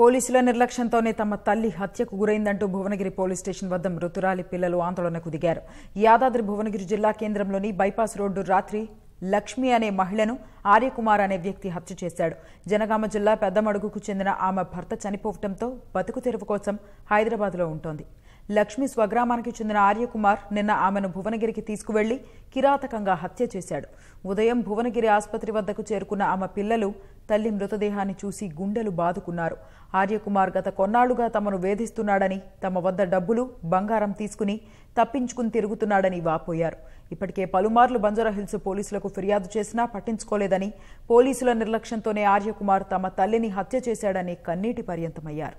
పోలీసుల నిర్లక్ష్యంతోనే తమ తల్లి హత్యకు గురైందంటూ భువనగిరి పోలీస్ స్టేషన్ వద్ద మృతురాలి పిల్లలు ఆందోళనకు దిగారు యాదాద్రి భువనగిరి జిల్లా కేంద్రంలోని బైపాస్ రోడ్డు రాత్రి లక్ష్మి అనే మహిళను ఆర్యకుమార్ అనే వ్యక్తి హత్య చేశాడు జనగామ జిల్లా పెద్దమడుగుకు చెందిన ఆమె భర్త చనిపోవటంతో బతుకు తెరువు కోసం హైదరాబాద్లో ఉంటోంది లక్ష్మి స్వగ్రామానికి చెందిన ఆర్యకుమార్ నిన్న ఆమెను భువనగిరికి తీసుకువెళ్లి కిరాతకంగా హత్య చేశాడు ఉదయం భువనగిరి ఆసుపత్రి వద్దకు చేరుకున్న ఆమె పిల్లలు తల్లి మృతదేహాన్ని చూసి గుండెలు బాదుకున్నారు ఆర్యకుమార్ గత కొన్నాళ్లుగా తమను వేధిస్తున్నాడని తమ వద్ద డబ్బులు బంగారం తీసుకుని తప్పించుకుని తిరుగుతున్నాడని వాపోయారు ఇప్పటికే పలుమార్లు బంజారాహిల్స్ పోలీసులకు ఫిర్యాదు చేసినా పట్టించుకోలేదని పోలీసుల నిర్లక్ష్యంతోనే ఆర్యకుమార్ తమ తల్లిని హత్య చేశాడని కన్నీటి పర్యంతమయ్యారు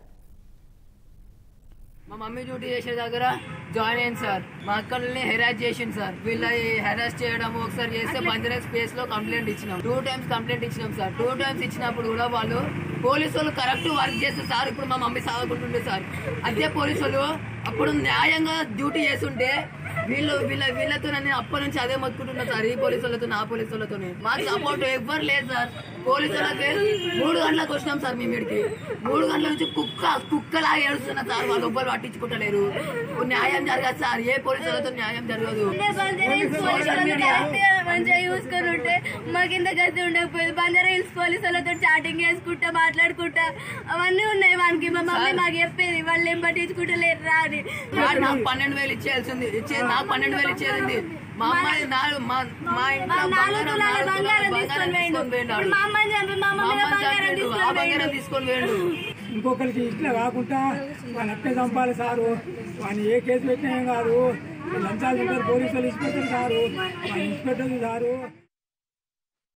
మా మమ్మీ డ్యూటీ చేసే దగ్గర జాయిన్ అయింది సార్ మా అక్కల్ని హెరాస్ చేసింది సార్ వీళ్ళ హెరాస్ చేయడం ఒకసారి చేస్తే బంజరా స్పేస్ లో కంప్లైంట్ ఇచ్చినాం టూ టైమ్స్ కంప్లైంట్ ఇచ్చినాం సార్ టూ టైమ్స్ ఇచ్చినప్పుడు కూడా వాళ్ళు పోలీసు వాళ్ళు కరెక్ట్ వర్క్ చేస్తే సార్ ఇప్పుడు మా మమ్మీ సాగుకుంటుండే సార్ అదే పోలీసు వాళ్ళు అప్పుడు న్యాయంగా డ్యూటీ చేస్తుంటే వీళ్ళు వీళ్ళ వీళ్ళతో నేను అప్పటి నుంచి అదే మొత్తుకుంటున్నా సార్ ఈ పోలీసు వాళ్ళతో ఆ పోలీసు వాళ్ళతో మాకు సపోర్ట్ ఎవ్వరు లేదు సార్ పోలీసు వాళ్ళకి మూడు గంటలకు వచ్చినాం సార్ మేము ఇక్కడికి మూడు గంటల నుంచి కుక్క కుక్కలా ఏడుస్తున్నా సార్ వాళ్ళు ఎవ్వరు పట్టించుకుంటలేరు న్యాయం జరగదు సార్ ఏ పోలీసు వాళ్ళతో న్యాయం జరగదు బంజారా హిల్స్ పోలీసు వాళ్ళతో మంచిగా చూసుకొని ఉంటే మాకు ఇంత గతి ఉండకపోయేది బంజారా హిల్స్ పోలీసు వాళ్ళతో చాటింగ్ చేసుకుంటా మాట్లాడుకుంటా అవన్నీ ఉన్నాయి మనకి మా మమ్మీ మాకు చెప్పేది వాళ్ళు ఏం పట్టించుకుంటలేరు రా అని వాడు నాకు పన్నెండు వేలు ఇచ్చేయాల్సింది ఇచ్చేది నాకు పన్నెండు వేలు ఇచ్చేది మా అమ్మాయి నా- మా మా ఇంట్లో మా నాలుగు బంగారం తులాల నాలుగు బంగారం తులాల తీసుకొని బంగారం పోయిండు తీసుకొని పోయిండు ఇప్పుడు మా అమ్మని చంపి మా మా మమ్మీ అమ్మని బంగారం చంపిండు. ఆ తీసుకొని బంగారం పోయిండు తీసుకొని పోయిండు ఇంకొకరికి ఇట్లా కాకుండా వాళ్ళ అట్టే చంపాలి సారు వాడిని ఏ కేసు పెట్టినా ఏం కాదు లంచాలు తింటారు పోలీసులు ఇన్స్పెక్టర్ సారు వాడిని ఇన్స్పెక్టర్ సారు